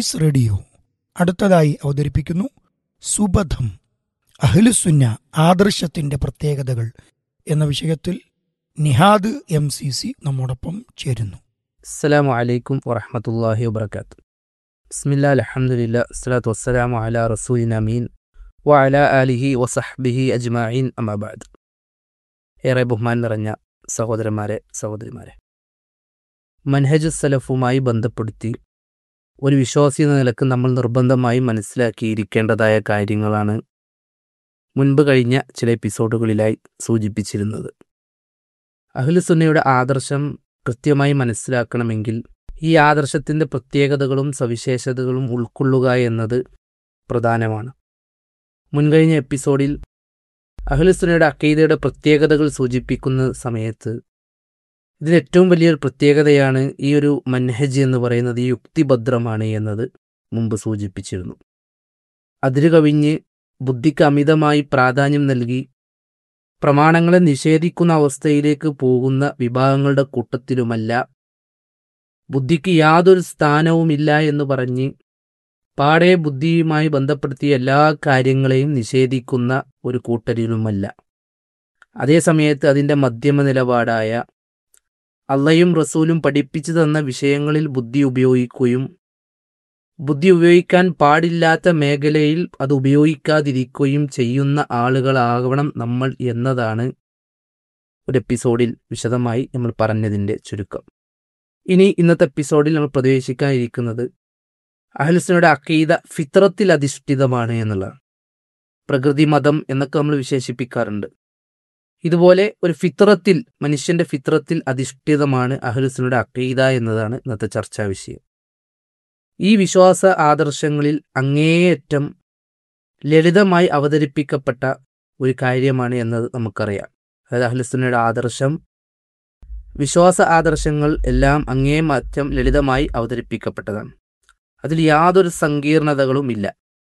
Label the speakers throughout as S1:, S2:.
S1: piece radio അടുത്തതായി അവതരിപ്പിക്കുന്നു സുബധം അഹ്ലുസുന്ന ആദർശത്തിന്റെ പ്രത്യേകതകൾ എന്ന വിഷയത്തിൽ നിഹാദ് എം സി സി നമ്മോടൊപ്പം ചേരുന്നു
S2: അസ്സലാമു അലൈക്കും വറഹമത്തല്ലാഹി വബർക്കാത്തു ബിസ്മില്ലാ അലഹമുല്ല അസ്സലാത്തു വസ്സലാമു അലാ റസൂലിൻ അമീൻ വ അലാ ആലിഹി വസഹ്ബിഹി അജ്മഈൻ അമാബാദ് ഏറെ ബഹുമാൻ നിറഞ്ഞ സഹോദരന്മാരെ സഹോദരിമാരെ മൻഹജ് സലഫുമായി ബന്ധപ്പെടുത്തി ഒരു വിശ്വാസി എന്ന നിലക്ക് നമ്മൾ നിർബന്ധമായി മനസ്സിലാക്കിയിരിക്കേണ്ടതായ കാര്യങ്ങളാണ് മുൻപ് കഴിഞ്ഞ ചില എപ്പിസോഡുകളിലായി സൂചിപ്പിച്ചിരുന്നത് അഹ്ലുസുന്നയുടെ ആദർശം കൃത്യമായി മനസ്സിലാക്കണമെങ്കിൽ ഈ ആദർശത്തിൻ്റെ പ്രത്യേകതകളും സവിശേഷതകളും ഉൾക്കൊള്ളുക എന്നത് പ്രധാനമാണ് മുൻകഴിഞ്ഞ എപ്പിസോഡിൽ അഹ്ലുസുന്നയുടെ അക്കീദയുടെ പ്രത്യേകതകൾ സൂചിപ്പിക്കുന്ന സമയത്ത് ഇതിന് ഏറ്റവും വലിയൊരു പ്രത്യേകതയാണ് ഈ ഒരു മൻഹജ് എന്ന് പറയുന്നത് ഈ യുക്തിഭദ്രമാണ് എന്നത് മുമ്പ് സൂചിപ്പിച്ചിരുന്നു അതിരു കവിഞ്ഞ് ബുദ്ധിക്ക് അമിതമായി പ്രാധാന്യം നൽകി പ്രമാണങ്ങളെ നിഷേധിക്കുന്ന അവസ്ഥയിലേക്ക് പോകുന്ന വിഭാഗങ്ങളുടെ കൂട്ടത്തിലുമല്ല ബുദ്ധിക്ക് യാതൊരു സ്ഥാനവുമില്ല എന്ന് പറഞ്ഞ് പാടെ ബുദ്ധിയുമായി ബന്ധപ്പെടുത്തിയ എല്ലാ കാര്യങ്ങളെയും നിഷേധിക്കുന്ന ഒരു കൂട്ടരിലുമല്ല അതേസമയത്ത് അതിൻ്റെ മധ്യമ നിലപാടായ അള്ളയും റസൂലും പഠിപ്പിച്ചു തന്ന വിഷയങ്ങളിൽ ബുദ്ധി ഉപയോഗിക്കുകയും ബുദ്ധി ഉപയോഗിക്കാൻ പാടില്ലാത്ത മേഖലയിൽ അത് ഉപയോഗിക്കാതിരിക്കുകയും ചെയ്യുന്ന ആളുകളാകണം നമ്മൾ എന്നതാണ് ഒരു എപ്പിസോഡിൽ വിശദമായി നമ്മൾ പറഞ്ഞതിൻ്റെ ചുരുക്കം ഇനി ഇന്നത്തെ എപ്പിസോഡിൽ നമ്മൾ പ്രവേശിക്കാനിരിക്കുന്നത് അഹ്ലുസ്നയുടെ അക്കീദ ഫിത്രത്തിൽ അധിഷ്ഠിതമാണ് എന്നുള്ളതാണ് പ്രകൃതി മതം എന്നൊക്കെ നമ്മൾ വിശേഷിപ്പിക്കാറുണ്ട് ഇതുപോലെ ഒരു ഫിത്രത്തിൽ മനുഷ്യന്റെ ഫിത്രത്തിൽ അധിഷ്ഠിതമാണ് അഹ്ലുസ്നയുടെ അക്കീദ എന്നതാണ് ഇന്നത്തെ ചർച്ചാ വിഷയം ഈ വിശ്വാസ ആദർശങ്ങളിൽ അങ്ങേയറ്റം ലളിതമായി അവതരിപ്പിക്കപ്പെട്ട ഒരു കാര്യമാണ് എന്നത് നമുക്കറിയാം അതായത് അഹ്ലുസുന്നയുടെ ആദർശം വിശ്വാസ ആദർശങ്ങൾ എല്ലാം അങ്ങേയറ്റം ലളിതമായി അവതരിപ്പിക്കപ്പെട്ടതാണ് അതിൽ യാതൊരു സങ്കീർണതകളും ഇല്ല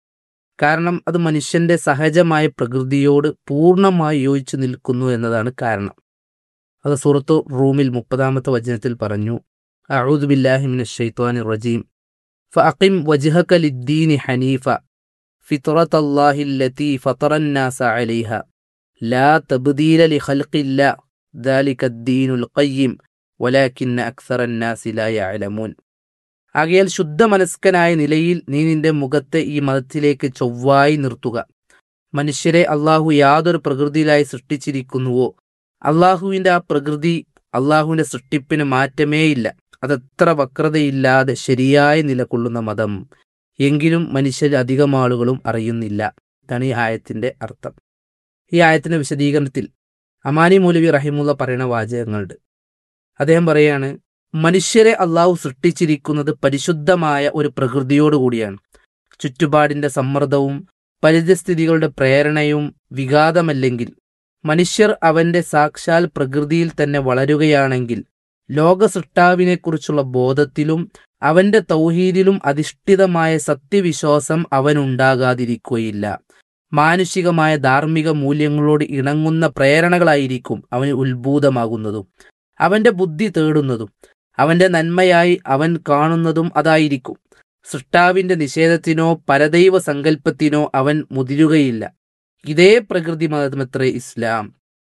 S2: കാരണം അത് മനുഷ്യന്റെ സഹജമായ പ്രകൃതിയോട് പൂർണ്ണമായി യോജിച്ചു നിൽക്കുന്നു എന്നതാണ് കാരണം അത് സുഹൃത്തു റൂമിൽ മുപ്പതാമത്തെ വചനത്തിൽ പറഞ്ഞു അഊദ് ബില്ലാഹിമിൻ ഷെയ്ത്വാനി റജീം فأقم وجهك للدين حنيفا فطرة الله التي فطر الناس عليها لا تبديل لخلق الله ذلك الدين القيم ولكن أكثر الناس لا يعلمون ആകയാൽ ശുദ്ധമനസ്കനായ നിലയിൽ നീ നിന്റെ മുഖത്തെ ഈ മതത്തിലേക്ക് ചൊവ്വായി നിർത്തുക മനുഷ്യരെ അള്ളാഹു യാതൊരു പ്രകൃതിയിലായി സൃഷ്ടിച്ചിരിക്കുന്നുവോ അള്ളാഹുവിൻ്റെ ആ പ്രകൃതി അള്ളാഹുവിൻ്റെ സൃഷ്ടിപ്പിന് മാറ്റമേയില്ല അതെത്ര വക്രതയില്ലാതെ ശരിയായി നിലകൊള്ളുന്ന മതം എങ്കിലും മനുഷ്യർ അധികം ആളുകളും അറിയുന്നില്ല ഇതാണ് ഈ ആയത്തിന്റെ അർത്ഥം ഈ ആയത്തിന്റെ വിശദീകരണത്തിൽ അമാനി മൗലവി റഹിമുള്ള പറയുന്ന വാചകങ്ങളുണ്ട് അദ്ദേഹം പറയാണ് മനുഷ്യരെ അള്ളാഹു സൃഷ്ടിച്ചിരിക്കുന്നത് പരിശുദ്ധമായ ഒരു പ്രകൃതിയോടുകൂടിയാണ് ചുറ്റുപാടിന്റെ സമ്മർദ്ദവും പരിതസ്ഥിതികളുടെ പ്രേരണയും വിഘാതമല്ലെങ്കിൽ മനുഷ്യർ അവന്റെ സാക്ഷാൽ പ്രകൃതിയിൽ തന്നെ വളരുകയാണെങ്കിൽ ലോകസൃഷ്ടാവിനെക്കുറിച്ചുള്ള ബോധത്തിലും അവന്റെ തൗഹീദിലും അധിഷ്ഠിതമായ സത്യവിശ്വാസം അവനുണ്ടാകാതിരിക്കുകയില്ല മാനുഷികമായ ധാർമ്മിക മൂല്യങ്ങളോട് ഇണങ്ങുന്ന പ്രേരണകളായിരിക്കും അവന് ഉത്ഭൂതമാകുന്നതും അവന്റെ ബുദ്ധി തേടുന്നതും അവന്റെ നന്മയായി അവൻ കാണുന്നതും അതായിരിക്കും സൃഷ്ടാവിന്റെ നിഷേധത്തിനോ പരദൈവ സങ്കല്പത്തിനോ അവൻ മുതിരുകയില്ല ഇതേ പ്രകൃതി മതമത്രേ ഇസ്ലാം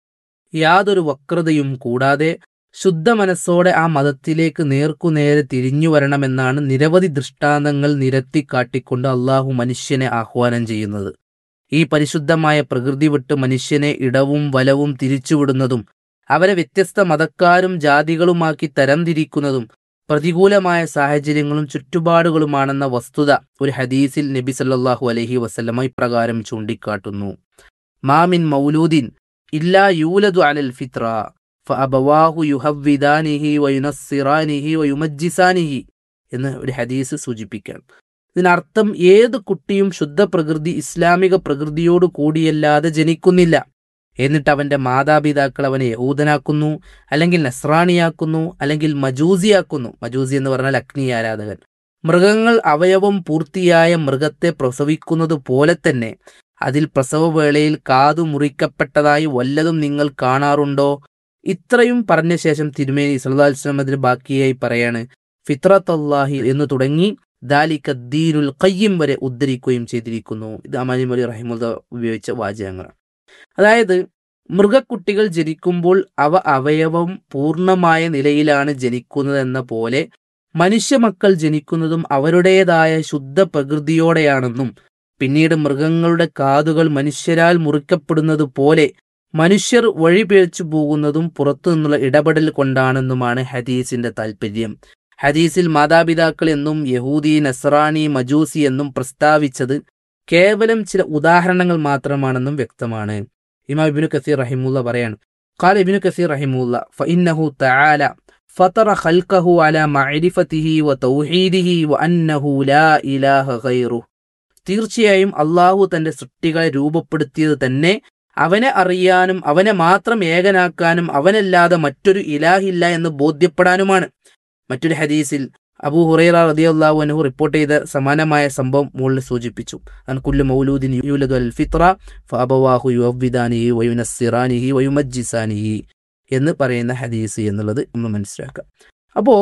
S2: യാതൊരു വക്രതയും കൂടാതെ ശുദ്ധ മനസ്സോടെ ആ മതത്തിലേക്ക് നേർക്കുനേരെ തിരിഞ്ഞു വരണമെന്നാണ് നിരവധി ദൃഷ്ടാന്തങ്ങൾ നിരത്തി കാട്ടിക്കൊണ്ട് അള്ളാഹു മനുഷ്യനെ ആഹ്വാനം ചെയ്യുന്നത് ഈ പരിശുദ്ധമായ പ്രകൃതി വിട്ട് മനുഷ്യനെ ഇടവും വലവും തിരിച്ചുവിടുന്നതും അവരെ വ്യത്യസ്ത മതക്കാരും ജാതികളുമാക്കി തരംതിരിക്കുന്നതും പ്രതികൂലമായ സാഹചര്യങ്ങളും ചുറ്റുപാടുകളുമാണെന്ന വസ്തുത ഒരു ഹദീസിൽ നബി സല്ലാഹു അലഹി വസ്ലമ ഇപ്രകാരം ചൂണ്ടിക്കാട്ടുന്നു മാമിൻ മൗലൂദിൻ ഇല്ലാ യൂലദു അലൽ ഫിത്ര ഫഅബവാഹു യുഹവ്വിദാനിഹി വയുനസ്സിറാനിഹി വയുമജ്ജിസാനിഹി എന്ന് ഒരു ഹദീസ് സൂചിപ്പിക്കാം ഇതിനർത്ഥം ഏത് കുട്ടിയും ശുദ്ധ പ്രകൃതി ഇസ്ലാമിക പ്രകൃതിയോട് കൂടിയല്ലാതെ ജനിക്കുന്നില്ല എന്നിട്ട് അവന്റെ മാതാപിതാക്കൾ അവനെ യഹൂദനാക്കുന്നു അല്ലെങ്കിൽ നസ്രാണിയാക്കുന്നു അല്ലെങ്കിൽ മജൂസിയാക്കുന്നു മജൂസി എന്ന് പറഞ്ഞാൽ അഗ്നി ആരാധകൻ മൃഗങ്ങൾ അവയവം പൂർത്തിയായ മൃഗത്തെ പ്രസവിക്കുന്നത് പോലെ തന്നെ അതിൽ പ്രസവവേളയിൽ കാതു മുറിക്കപ്പെട്ടതായി വല്ലതും നിങ്ങൾ കാണാറുണ്ടോ ഇത്രയും പറഞ്ഞ ശേഷം തിരുമേനി സല്ലാസ്ലം അതിന് ബാക്കിയായി പറയാണ് ഫിത്രത്തല്ലാഹി എന്ന് തുടങ്ങി ദാലിക ദീനുൽ ഖയ്യം വരെ ഉദ്ധരിക്കുകയും ചെയ്തിരിക്കുന്നു ഇത് അമാനിം അലി റഹിമുല്ല ഉപയോഗിച്ച വാചകങ്ങളാണ് അതായത് മൃഗക്കുട്ടികൾ ജനിക്കുമ്പോൾ അവ അവയവം പൂർണ്ണമായ നിലയിലാണ് ജനിക്കുന്നതെന്ന പോലെ മനുഷ്യമക്കൾ ജനിക്കുന്നതും അവരുടേതായ ശുദ്ധ പ്രകൃതിയോടെയാണെന്നും പിന്നീട് മൃഗങ്ങളുടെ കാതുകൾ മനുഷ്യരാൽ മുറിക്കപ്പെടുന്നത് പോലെ മനുഷ്യർ വഴിപിഴച്ചു പോകുന്നതും പുറത്തു നിന്നുള്ള ഇടപെടൽ കൊണ്ടാണെന്നുമാണ് ഹദീസിന്റെ താല്പര്യം ഹദീസിൽ മാതാപിതാക്കൾ എന്നും യഹൂദി നസ്രാനി മജൂസി എന്നും പ്രസ്താവിച്ചത് കേവലം ചില ഉദാഹരണങ്ങൾ മാത്രമാണെന്നും വ്യക്തമാണ് ഇമാം ഇബിനു കസീർ റഹിമുല്ല പറയാണ് قال ابن كثير رحمه الله فإنه تعالى فطر خلقه على معرفته وتوحيده وأنه لا إله غيره തീർച്ചയായും അള്ളാഹു തന്റെ സൃഷ്ടികളെ രൂപപ്പെടുത്തിയത് തന്നെ അവനെ അറിയാനും അവനെ മാത്രം ഏകനാക്കാനും അവനല്ലാതെ മറ്റൊരു ഇലാഹില്ല എന്ന് ബോധ്യപ്പെടാനുമാണ് മറ്റൊരു ഹദീസിൽ അബൂ ഹുറൈറ റളിയല്ലാഹു അൻഹു റിപ്പോർട്ട് ചെയ്ത സമാനമായ സംഭവം മുകളിൽ സൂചിപ്പിച്ചു അൻ കുല്ലു മൗലൂദിൻ യൂലദു അൽ ഫിത്ര ഫഅബവാഹു യുവ്വിദാനിഹി വയുനസ്സിറാനിഹി വയുമജ്ജിസാനിഹി എന്ന് പറയുന്ന ഹദീസ് എന്നുള്ളത് നമ്മൾ മനസ്സിലാക്കാം അപ്പോൾ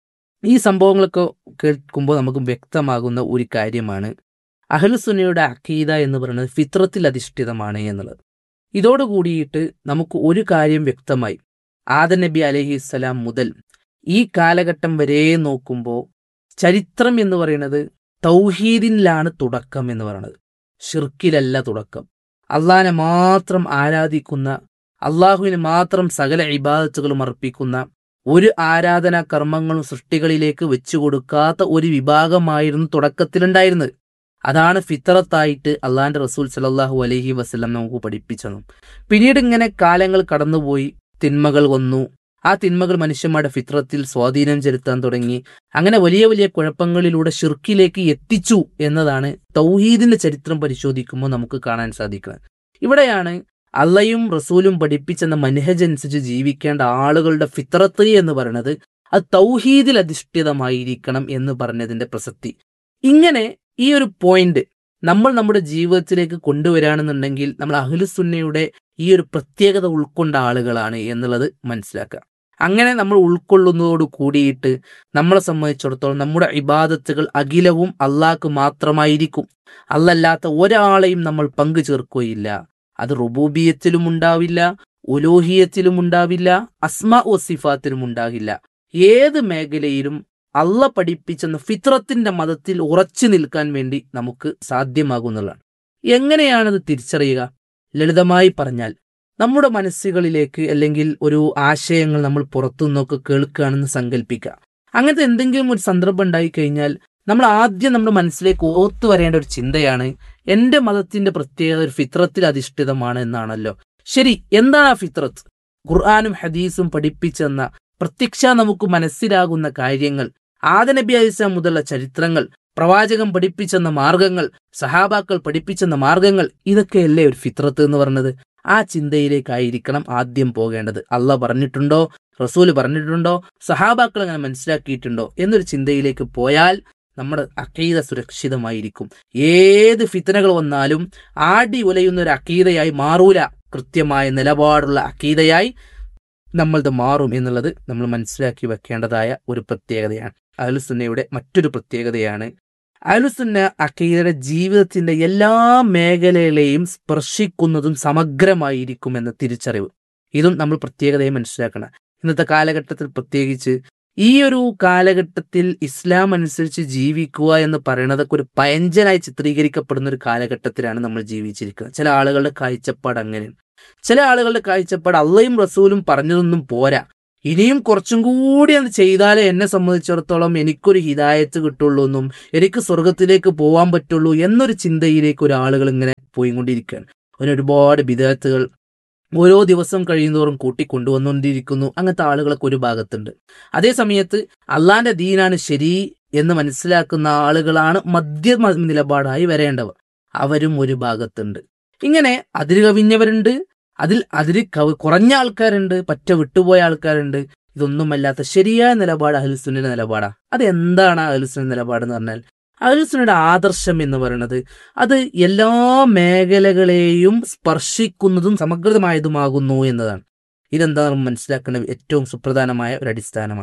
S2: ഈ സംഭവങ്ങളൊക്കെ കേൾക്കുമ്പോൾ നമുക്ക് വ്യക്തമാകുന്ന ഒരു കാര്യമാണ് അഹ്ലുസുന്നയുടെ അഖീദ എന്ന് പറയുന്നത് ഫിത്രത്തിൽ അധിഷ്ഠിതമാണ് എന്നുള്ളത് ഇതോടുകൂടിയിട്ട് നമുക്ക് ഒരു കാര്യം വ്യക്തമായി ആദ നബി അലഹിസ്സലാം മുതൽ ഈ കാലഘട്ടം വരെ നോക്കുമ്പോൾ ചരിത്രം എന്ന് പറയുന്നത് തൗഹീദിനിലാണ് തുടക്കം എന്ന് പറയുന്നത് ഷിർക്കിലല്ല തുടക്കം അള്ളാഹിനെ മാത്രം ആരാധിക്കുന്ന അള്ളാഹുവിന് മാത്രം സകല ഇബാദത്തുകളും അർപ്പിക്കുന്ന ഒരു ആരാധനാ കർമ്മങ്ങളും സൃഷ്ടികളിലേക്ക് വെച്ചു കൊടുക്കാത്ത ഒരു വിഭാഗമായിരുന്നു തുടക്കത്തിലുണ്ടായിരുന്നത് അതാണ് ഫിത്രത്തായിട്ട് അള്ളാഹിന്റെ റസൂൽ സലല്ലാഹു അലഹി വസ്ലം നമുക്ക് പഠിപ്പിച്ചതും പിന്നീട് ഇങ്ങനെ കാലങ്ങൾ കടന്നുപോയി തിന്മകൾ വന്നു ആ തിന്മകൾ മനുഷ്യന്മാരുടെ ഫിത്രത്തിൽ സ്വാധീനം ചെലുത്താൻ തുടങ്ങി അങ്ങനെ വലിയ വലിയ കുഴപ്പങ്ങളിലൂടെ ഷിർക്കിലേക്ക് എത്തിച്ചു എന്നതാണ് തൗഹീദിന്റെ ചരിത്രം പരിശോധിക്കുമ്പോൾ നമുക്ക് കാണാൻ സാധിക്കുന്നത് ഇവിടെയാണ് അള്ളയും റസൂലും പഠിപ്പിച്ചെന്ന മനഹജ് അനുസരിച്ച് ജീവിക്കേണ്ട ആളുകളുടെ ഫിത്രത്ത് എന്ന് പറയുന്നത് അത് തൗഹീദിൽ അധിഷ്ഠിതമായിരിക്കണം എന്ന് പറഞ്ഞതിന്റെ പ്രസക്തി ഇങ്ങനെ ഈ ഒരു പോയിന്റ് നമ്മൾ നമ്മുടെ ജീവിതത്തിലേക്ക് കൊണ്ടുവരാണെന്നുണ്ടെങ്കിൽ നമ്മൾ അഹ്ലുസുന്നയുടെ ഈ ഒരു പ്രത്യേകത ഉൾക്കൊണ്ട ആളുകളാണ് എന്നുള്ളത് മനസ്സിലാക്കുക അങ്ങനെ നമ്മൾ ഉൾക്കൊള്ളുന്നതോട് കൂടിയിട്ട് നമ്മളെ സംബന്ധിച്ചിടത്തോളം നമ്മുടെ ഇബാദത്തുകൾ അഖിലവും അള്ളാഹ്ക്ക് മാത്രമായിരിക്കും അല്ലല്ലാത്ത ഒരാളെയും നമ്മൾ പങ്കു ചേർക്കുകയില്ല അത് റുബൂബിയത്തിലും ഉണ്ടാവില്ല ഉലോഹിയത്തിലും ഉണ്ടാവില്ല അസ്മ ഒസിഫാത്തിലും ഉണ്ടാകില്ല ഏത് മേഖലയിലും അള്ള പഠിപ്പിച്ചെന്ന ഫിത്രത്തിന്റെ മതത്തിൽ ഉറച്ചു നിൽക്കാൻ വേണ്ടി നമുക്ക് സാധ്യമാകുന്നതാണ് എങ്ങനെയാണത് തിരിച്ചറിയുക ലളിതമായി പറഞ്ഞാൽ നമ്മുടെ മനസ്സുകളിലേക്ക് അല്ലെങ്കിൽ ഒരു ആശയങ്ങൾ നമ്മൾ പുറത്തുനിന്നൊക്കെ കേൾക്കുകയാണെന്ന് സങ്കല്പിക്കുക അങ്ങനത്തെ എന്തെങ്കിലും ഒരു സന്ദർഭം ഉണ്ടായി കഴിഞ്ഞാൽ നമ്മൾ ആദ്യം നമ്മുടെ മനസ്സിലേക്ക് ഓർത്തു വരേണ്ട ഒരു ചിന്തയാണ് എന്റെ മതത്തിന്റെ പ്രത്യേകത ഒരു ഫിത്രത്തിൽ അധിഷ്ഠിതമാണ് എന്നാണല്ലോ ശരി എന്താണ് ആ ഫിത്രത്ത് ഖുർആാനും ഹദീസും പഠിപ്പിച്ചെന്ന പ്രത്യക്ഷ നമുക്ക് മനസ്സിലാകുന്ന കാര്യങ്ങൾ ആദനബി അലിസ്ലാം മുതലുള്ള ചരിത്രങ്ങൾ പ്രവാചകൻ പഠിപ്പിച്ചെന്ന മാർഗങ്ങൾ സഹാബാക്കൾ പഠിപ്പിച്ചെന്ന മാർഗങ്ങൾ ഇതൊക്കെയല്ലേ ഒരു ഫിത്രത്ത് എന്ന് പറഞ്ഞത് ആ ചിന്തയിലേക്കായിരിക്കണം ആദ്യം പോകേണ്ടത് അല്ല പറഞ്ഞിട്ടുണ്ടോ റസൂല് പറഞ്ഞിട്ടുണ്ടോ സഹാബാക്കൾ അങ്ങനെ മനസ്സിലാക്കിയിട്ടുണ്ടോ എന്നൊരു ചിന്തയിലേക്ക് പോയാൽ നമ്മുടെ അക്കീത സുരക്ഷിതമായിരിക്കും ഏത് ഫിത്തനകൾ വന്നാലും ആടി ഉലയുന്ന ഒരു അക്കീതയായി മാറൂല കൃത്യമായ നിലപാടുള്ള അക്കീതയായി നമ്മളത് മാറും എന്നുള്ളത് നമ്മൾ മനസ്സിലാക്കി വെക്കേണ്ടതായ ഒരു പ്രത്യേകതയാണ് അഹലുസുന്നയുടെ മറ്റൊരു പ്രത്യേകതയാണ് അഹലുസുന്ന അക്കീദയുടെ ജീവിതത്തിന്റെ എല്ലാ മേഖലകളെയും സ്പർശിക്കുന്നതും സമഗ്രമായിരിക്കും എന്ന തിരിച്ചറിവ് ഇതും നമ്മൾ പ്രത്യേകതയെ മനസ്സിലാക്കണം ഇന്നത്തെ കാലഘട്ടത്തിൽ പ്രത്യേകിച്ച് ഈ ഒരു കാലഘട്ടത്തിൽ ഇസ്ലാം അനുസരിച്ച് ജീവിക്കുക എന്ന് പറയുന്നതൊക്കെ ഒരു പയഞ്ചനായി ചിത്രീകരിക്കപ്പെടുന്ന ഒരു കാലഘട്ടത്തിലാണ് നമ്മൾ ജീവിച്ചിരിക്കുന്നത് ചില ആളുകളുടെ കാഴ്ചപ്പാട് അങ്ങനെയാണ് ചില ആളുകളുടെ കാഴ്ചപ്പാട് അള്ളയും റസൂലും പറഞ്ഞതൊന്നും പോരാ ഇനിയും കുറച്ചും കൂടി അത് ചെയ്താലേ എന്നെ സംബന്ധിച്ചിടത്തോളം എനിക്കൊരു ഹിതായത്ത് കിട്ടുള്ളൂ എന്നും എനിക്ക് സ്വർഗത്തിലേക്ക് പോകാൻ പറ്റുള്ളൂ എന്നൊരു ചിന്തയിലേക്ക് ഒരു ആളുകൾ ഇങ്ങനെ പോയിക്കൊണ്ടിരിക്കുകയാണ് അതിന് ഒരുപാട് വിദഗ്ധകൾ ഓരോ ദിവസം കഴിയുന്നതോറും കൂട്ടിക്കൊണ്ടുവന്നുകൊണ്ടിരിക്കുന്നു അങ്ങനത്തെ ആളുകളൊക്കെ ഒരു ഭാഗത്തുണ്ട് അതേ സമയത്ത് അള്ളാന്റെ ദീനാണ് ശരി എന്ന് മനസ്സിലാക്കുന്ന ആളുകളാണ് മധ്യ നിലപാടായി വരേണ്ടവർ അവരും ഒരു ഭാഗത്തുണ്ട് ഇങ്ങനെ അതിര് കവിഞ്ഞവരുണ്ട് അതിൽ അതിര് കവ- കുറഞ്ഞ ആൾക്കാരുണ്ട് പറ്റ വിട്ടുപോയ ആൾക്കാരുണ്ട് ഇതൊന്നുമല്ലാത്ത ശരിയായ നിലപാട് അഹ്ലുസുന്നിന്റെ നിലപാടാ അത് എന്താണ് അഹ്ലുസുന്ന നിലപാട് എന്ന് പറഞ്ഞാൽ അഹ്ലുസുന്നയുടെ ആദർശം എന്ന് പറയുന്നത് അത് എല്ലാ മേഖലകളെയും സ്പർശിക്കുന്നതും സമഗ്രമായതുമാകുന്നു എന്നതാണ് ഇതെന്താ നമ്മൾ മനസ്സിലാക്കേണ്ട ഏറ്റവും സുപ്രധാനമായ ഒരു അടിസ്ഥാനമാണ്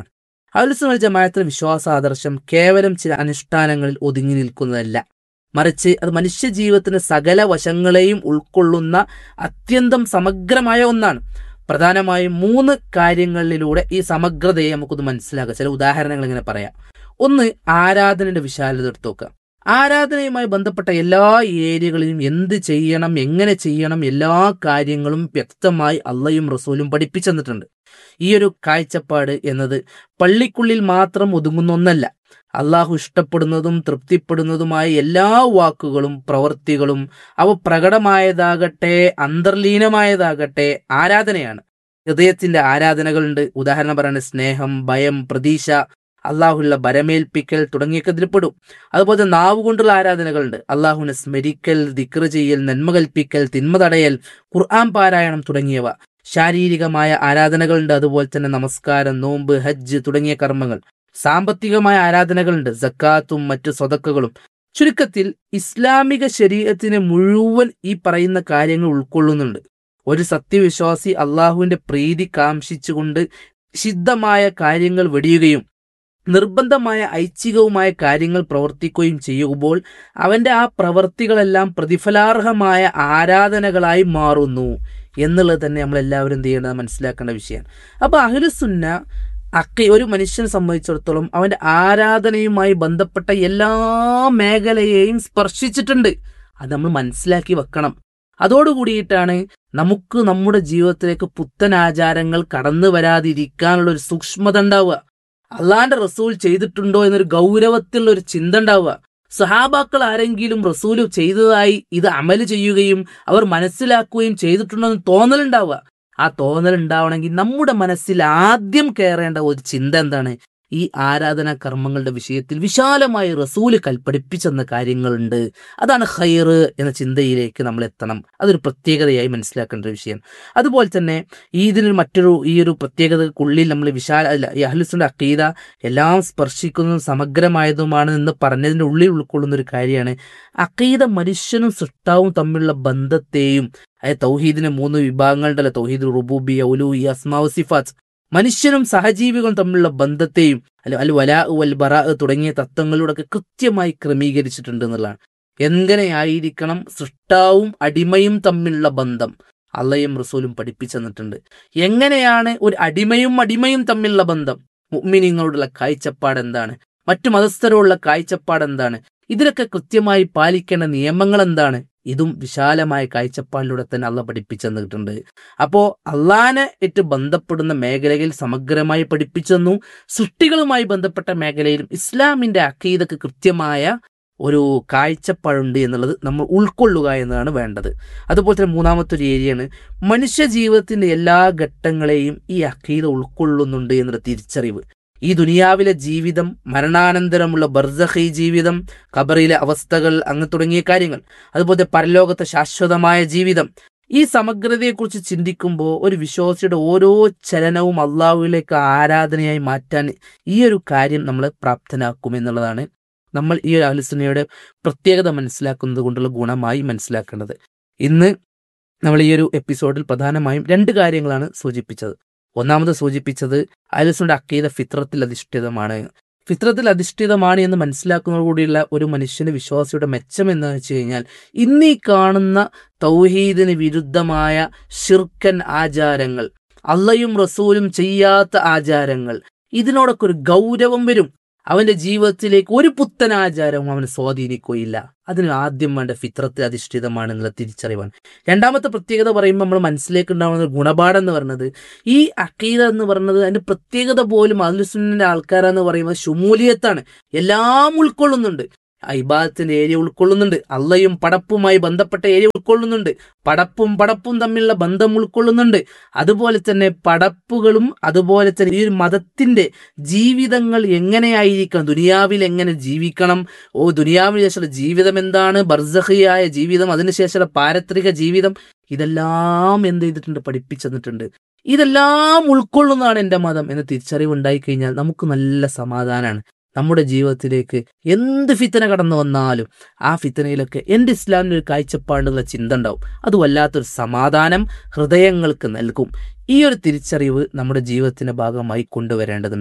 S2: അഹ്ലുസുൽ ജമാഅത്തിന്റെ വിശ്വാസാദർശം കേവലം ചില അനുഷ്ഠാനങ്ങളിൽ ഒതുങ്ങി നിൽക്കുന്നതല്ല മറിച്ച് അത് മനുഷ്യ ജീവിതത്തിന്റെ സകല വശങ്ങളെയും ഉൾക്കൊള്ളുന്ന അത്യന്തം സമഗ്രമായ ഒന്നാണ് പ്രധാനമായും മൂന്ന് കാര്യങ്ങളിലൂടെ ഈ സമഗ്രതയെ നമുക്കൊന്ന് മനസ്സിലാക്കാം ചില ഉദാഹരണങ്ങൾ ഇങ്ങനെ പറയാം ഒന്ന് ആരാധനയുടെ വിശാലത എടുത്തു നോക്കുക ആരാധനയുമായി ബന്ധപ്പെട്ട എല്ലാ ഏരിയകളിലും എന്ത് ചെയ്യണം എങ്ങനെ ചെയ്യണം എല്ലാ കാര്യങ്ങളും വ്യക്തമായി അള്ളയും റസൂലും പഠിപ്പിച്ചു തന്നിട്ടുണ്ട് ഈ ഒരു കാഴ്ചപ്പാട് എന്നത് പള്ളിക്കുള്ളിൽ മാത്രം ഒതുങ്ങുന്ന ഒന്നല്ല അള്ളാഹു ഇഷ്ടപ്പെടുന്നതും തൃപ്തിപ്പെടുന്നതുമായ എല്ലാ വാക്കുകളും പ്രവൃത്തികളും അവ പ്രകടമായതാകട്ടെ അന്തർലീനമായതാകട്ടെ ആരാധനയാണ് ഹൃദയത്തിന്റെ ആരാധനകളുണ്ട് ഉദാഹരണം പറയുന്നത് സ്നേഹം ഭയം പ്രതീക്ഷ അള്ളാഹുള്ള ബരമേൽപ്പിക്കൽ തുടങ്ങിയൊക്കെ ഇതിൽപ്പെടും അതുപോലെ നാവ് കൊണ്ടുള്ള ആരാധനകളുണ്ട് അള്ളാഹുവിനെ സ്മരിക്കൽ ദിക്റ് ചെയ്യൽ നന്മ കൽപ്പിക്കൽ തിന്മ തടയൽ ഖുർആൻ പാരായണം തുടങ്ങിയവ ശാരീരികമായ ആരാധനകളുണ്ട് അതുപോലെ തന്നെ നമസ്കാരം നോമ്പ് ഹജ്ജ് തുടങ്ങിയ കർമ്മങ്ങൾ സാമ്പത്തികമായ ആരാധനകളുണ്ട് സക്കാത്തും മറ്റു സ്വതക്കകളും ചുരുക്കത്തിൽ ഇസ്ലാമിക ശരീരത്തിന് മുഴുവൻ ഈ പറയുന്ന കാര്യങ്ങൾ ഉൾക്കൊള്ളുന്നുണ്ട് ഒരു സത്യവിശ്വാസി അള്ളാഹുവിന്റെ പ്രീതി കാംക്ഷിച്ചുകൊണ്ട് സിദ്ധമായ കാര്യങ്ങൾ വെടിയുകയും നിർബന്ധമായ ഐച്ഛികവുമായ കാര്യങ്ങൾ പ്രവർത്തിക്കുകയും ചെയ്യുമ്പോൾ അവന്റെ ആ പ്രവർത്തികളെല്ലാം പ്രതിഫലാർഹമായ ആരാധനകളായി മാറുന്നു എന്നുള്ളത് തന്നെ നമ്മൾ എല്ലാവരും എന്ത് ചെയ്യേണ്ടത് മനസ്സിലാക്കേണ്ട വിഷയമാണ് അപ്പൊ അഹ്ലുസുന്ന അക്കെ ഒരു മനുഷ്യനെ സംബന്ധിച്ചിടത്തോളം അവന്റെ ആരാധനയുമായി ബന്ധപ്പെട്ട എല്ലാ മേഖലയെയും സ്പർശിച്ചിട്ടുണ്ട് അത് നമ്മൾ മനസ്സിലാക്കി വെക്കണം അതോടുകൂടിയിട്ടാണ് നമുക്ക് നമ്മുടെ ജീവിതത്തിലേക്ക് പുത്തൻ ആചാരങ്ങൾ കടന്നു വരാതിരിക്കാനുള്ള ഒരു സൂക്ഷ്മത ഉണ്ടാവുക അള്ളാന്റെ റസൂൽ ചെയ്തിട്ടുണ്ടോ എന്നൊരു ഗൗരവത്തിലുള്ള ഒരു ചിന്ത ഉണ്ടാവുക സഹാബാക്കൾ ആരെങ്കിലും റസൂല് ചെയ്തതായി ഇത് അമല് ചെയ്യുകയും അവർ മനസ്സിലാക്കുകയും ചെയ്തിട്ടുണ്ടോ എന്ന് തോന്നലുണ്ടാവുക ആ തോന്നൽ ഉണ്ടാവണമെങ്കിൽ നമ്മുടെ മനസ്സിൽ ആദ്യം കയറേണ്ട ഒരു ചിന്ത എന്താണ് ഈ ആരാധനാ കർമ്മങ്ങളുടെ വിഷയത്തിൽ വിശാലമായി റസൂല് കൽപ്പടിപ്പിച്ചെന്ന കാര്യങ്ങളുണ്ട് അതാണ് ഹൈർ എന്ന ചിന്തയിലേക്ക് നമ്മൾ എത്തണം അതൊരു പ്രത്യേകതയായി മനസ്സിലാക്കേണ്ട ഒരു വിഷയം അതുപോലെ തന്നെ ഈ ഇതിന് മറ്റൊരു ഈ ഒരു പ്രത്യേകതക്കുള്ളിൽ നമ്മൾ വിശാല അല്ല ഈ അഹ്ലുസിന്റെ അക്കീത എല്ലാം സ്പർശിക്കുന്നതും സമഗ്രമായതുമാണ് എന്ന് പറഞ്ഞതിന്റെ ഉള്ളിൽ ഉൾക്കൊള്ളുന്ന ഒരു കാര്യമാണ് അക്കീത മനുഷ്യനും സൃഷ്ടാവും തമ്മിലുള്ള ബന്ധത്തെയും അതായത് തൗഹീദിന്റെ മൂന്ന് വിഭാഗങ്ങളുണ്ടല്ലോ തൗഹീദ് റുബൂബി ഔലൂഹി അസ്മാവ് സിഫാത്ത് മനുഷ്യനും സഹജീവികളും തമ്മിലുള്ള ബന്ധത്തെയും അല്ല അൽ വലാ വൽ ബറാ തുടങ്ങിയ തത്വങ്ങളിലൂടെ കൃത്യമായി ക്രമീകരിച്ചിട്ടുണ്ട് എന്നുള്ളതാണ് എങ്ങനെയായിരിക്കണം സൃഷ്ടാവും അടിമയും തമ്മിലുള്ള ബന്ധം അള്ളയും റസൂലും പഠിപ്പിച്ചു തന്നിട്ടുണ്ട് എങ്ങനെയാണ് ഒരു അടിമയും അടിമയും തമ്മിലുള്ള ബന്ധം മുഅ്മിനീങ്ങളോടുള്ള കാഴ്ചപ്പാട് എന്താണ് മറ്റു മതസ്ഥരോടുള്ള കാഴ്ചപ്പാട് എന്താണ് ഇതിലൊക്കെ കൃത്യമായി പാലിക്കേണ്ട നിയമങ്ങൾ എന്താണ് ഇതും വിശാലമായ കാഴ്ചപ്പാടിലൂടെ തന്നെ അള്ള പഠിപ്പിച്ചു തന്നിട്ടുണ്ട് അപ്പോ അള്ളാനെ ഇട്ട് ബന്ധപ്പെടുന്ന മേഖലയിൽ സമഗ്രമായി പഠിപ്പിച്ചു തന്നു സൃഷ്ടികളുമായി ബന്ധപ്പെട്ട മേഖലയിലും ഇസ്ലാമിന്റെ അക്കീദക്ക് കൃത്യമായ ഒരു കാഴ്ചപ്പാടുണ്ട് എന്നുള്ളത് നമ്മൾ ഉൾക്കൊള്ളുക എന്നതാണ് വേണ്ടത് അതുപോലെ തന്നെ മൂന്നാമത്തെ ഒരു ഏരിയയാണ് മനുഷ്യ ജീവിതത്തിന്റെ എല്ലാ ഘട്ടങ്ങളെയും ഈ അക്കീദ ഉൾക്കൊള്ളുന്നുണ്ട് എന്നുള്ള തിരിച്ചറിവ് ഈ ദുനിയാവിലെ ജീവിതം മരണാനന്തരമുള്ള ബർസഖി ജീവിതം ഖബറിലെ അവസ്ഥകൾ അങ്ങ് തുടങ്ങിയ കാര്യങ്ങൾ അതുപോലെ പരലോകത്തെ ശാശ്വതമായ ജീവിതം ഈ സമഗ്രതയെക്കുറിച്ച് ചിന്തിക്കുമ്പോൾ ഒരു വിശ്വാസിയുടെ ഓരോ ചലനവും അള്ളാഹുവിലേക്ക് ആരാധനയായി മാറ്റാൻ ഈ ഒരു കാര്യം നമ്മളെ പ്രാപ്തനാക്കും എന്നുള്ളതാണ് നമ്മൾ ഈ ഒരു ആലോചനയുടെ പ്രത്യേകത മനസ്സിലാക്കുന്നത് കൊണ്ടുള്ള ഗുണമായി മനസ്സിലാക്കേണ്ടത് ഇന്ന് നമ്മൾ ഈ ഒരു എപ്പിസോഡിൽ പ്രധാനമായും രണ്ട് കാര്യങ്ങളാണ് സൂചിപ്പിച്ചത് ഒന്നാമത് സൂചിപ്പിച്ചത് അയൽസുന്റെ അക്കീത ഫിത്രത്തിൽ അധിഷ്ഠിതമാണ് ഫിത്രത്തിൽ അധിഷ്ഠിതമാണ് എന്ന് മനസ്സിലാക്കുന്നതോടുകൂടിയുള്ള ഒരു മനുഷ്യന്റെ വിശ്വാസിയുടെ മെച്ചം എന്ന് വെച്ച് കഴിഞ്ഞാൽ ഇന്നീ കാണുന്ന തൗഹീദിന് വിരുദ്ധമായ ഷിർക്കൻ ആചാരങ്ങൾ അള്ളയും റസൂലും ചെയ്യാത്ത ആചാരങ്ങൾ ഇതിനോടൊക്കെ ഒരു ഗൗരവം വരും അവന്റെ ജീവിതത്തിലേക്ക് ഒരു പുത്തൻ ആചാരവും അവനെ സ്വാധീനിക്കുകയില്ല അതിന് ആദ്യം വേണ്ട ഫിത്രത്തിൽ അധിഷ്ഠിതമാണ് എന്നുള്ള തിരിച്ചറിവാണ് രണ്ടാമത്തെ പ്രത്യേകത പറയുമ്പോൾ നമ്മൾ മനസ്സിലേക്ക് ഉണ്ടാവുന്ന ഒരു ഗുണപാഠം എന്ന് പറയുന്നത് ഈ അക്കീദ എന്ന് പറയുന്നത് അതിന്റെ പ്രത്യേകത പോലും അലുസുന്നിന്റെ ആൾക്കാരെന്ന് പറയുന്നത് ഷുമൂലിയത്താണ് എല്ലാം ഉൾക്കൊള്ളുന്നുണ്ട് ഇബാദത്തിന്റെ ഏരിയ ഉൾക്കൊള്ളുന്നുണ്ട് അള്ളയും പടപ്പുമായി ബന്ധപ്പെട്ട ഏരിയ ഉൾക്കൊള്ളുന്നുണ്ട് പടപ്പും പടപ്പും തമ്മിലുള്ള ബന്ധം ഉൾക്കൊള്ളുന്നുണ്ട് അതുപോലെ തന്നെ പടപ്പുകളും അതുപോലെ തന്നെ ഈ ഒരു മതത്തിന്റെ ജീവിതങ്ങൾ എങ്ങനെയായിരിക്കണം ദുനിയാവിൽ എങ്ങനെ ജീവിക്കണം ഓ ദുനിയാവിന് ശേഷമുള്ള ജീവിതം എന്താണ് ബർസഹിയായ ജീവിതം അതിനുശേഷമുള്ള പാരത്രിക ജീവിതം ഇതെല്ലാം എന്ത് ചെയ്തിട്ടുണ്ട് പഠിപ്പിച്ചു തന്നിട്ടുണ്ട് ഇതെല്ലാം ഉൾക്കൊള്ളുന്നതാണ് എൻ്റെ മതം എന്ന് തിരിച്ചറിവ് ഉണ്ടായിക്കഴിഞ്ഞാൽ നമുക്ക് നല്ല സമാധാനമാണ് നമ്മുടെ ജീവിതത്തിലേക്ക് എന്ത് ഫിത്തന കടന്നു വന്നാലും ആ ഫിത്തനയിലൊക്കെ എൻ്റെ ഇസ്ലാമിന് ഒരു കാഴ്ചപ്പാടുള്ള ചിന്ത ഉണ്ടാവും അത് വല്ലാത്തൊരു സമാധാനം ഹൃദയങ്ങൾക്ക് നൽകും ഈ ഒരു തിരിച്ചറിവ് നമ്മുടെ ജീവിതത്തിന്റെ ഭാഗമായി കൊണ്ടുവരേണ്ടതുണ്ട്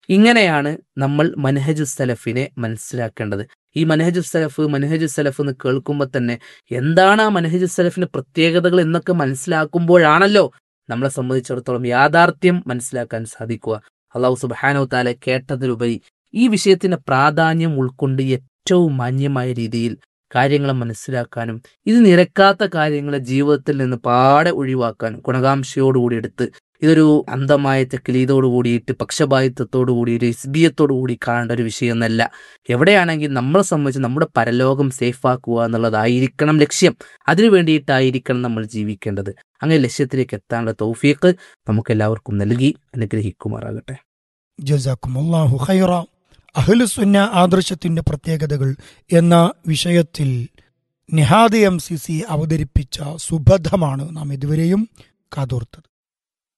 S2: ഇങ്ങനെയാണ് നമ്മൾ മനഹജു സലഫിനെ മനസ്സിലാക്കേണ്ടത് ഈ മനഹജു സലഫ് മനഹജു സലഫ് എന്ന് കേൾക്കുമ്പോൾ തന്നെ എന്താണ് ആ മനഹജു സലഫിന്റെ പ്രത്യേകതകൾ എന്നൊക്കെ മനസ്സിലാക്കുമ്പോഴാണല്ലോ നമ്മളെ സംബന്ധിച്ചിടത്തോളം യാഥാർത്ഥ്യം മനസ്സിലാക്കാൻ സാധിക്കുക അള്ളാഹു സുബാനോ താലെ കേട്ടതിലുപരി ഈ വിഷയത്തിന്റെ പ്രാധാന്യം ഉൾക്കൊണ്ട് ഏറ്റവും മാന്യമായ രീതിയിൽ കാര്യങ്ങളെ മനസ്സിലാക്കാനും ഇത് നിരക്കാത്ത കാര്യങ്ങളെ ജീവിതത്തിൽ നിന്ന് പാടെ ഒഴിവാക്കാനും ഗുണകാംക്ഷയോടുകൂടി എടുത്ത് ഇതൊരു അന്ധമായ തെക്കിലീതോട് കൂടിയിട്ട് പക്ഷപാതിത്വത്തോടു കൂടി ഒരു ഇസ്ബിയത്തോടു കൂടി കാണേണ്ട ഒരു വിഷയമൊന്നല്ല എവിടെയാണെങ്കിൽ നമ്മളെ സംബന്ധിച്ച് നമ്മുടെ പരലോകം സേഫാക്കുക എന്നുള്ളതായിരിക്കണം ലക്ഷ്യം അതിനു വേണ്ടിയിട്ടായിരിക്കണം നമ്മൾ ജീവിക്കേണ്ടത് അങ്ങനെ ലക്ഷ്യത്തിലേക്ക് എത്താനുള്ള തൗഫീഖ് നമുക്ക് എല്ലാവർക്കും നൽകി അനുഗ്രഹിക്കുമാറാകട്ടെ
S1: ജസാക്കുമുല്ലാഹു ഖൈറ അഹ്ലുസുന്ന ആദർശത്തിന്റെ പ്രത്യേകതകൾ എന്ന വിഷയത്തിൽ നിഹാദ് എം സി സി അവതരിപ്പിച്ച സുബദ്ധമാണ് നാം ഇതുവരെയും കാതോർത്തത്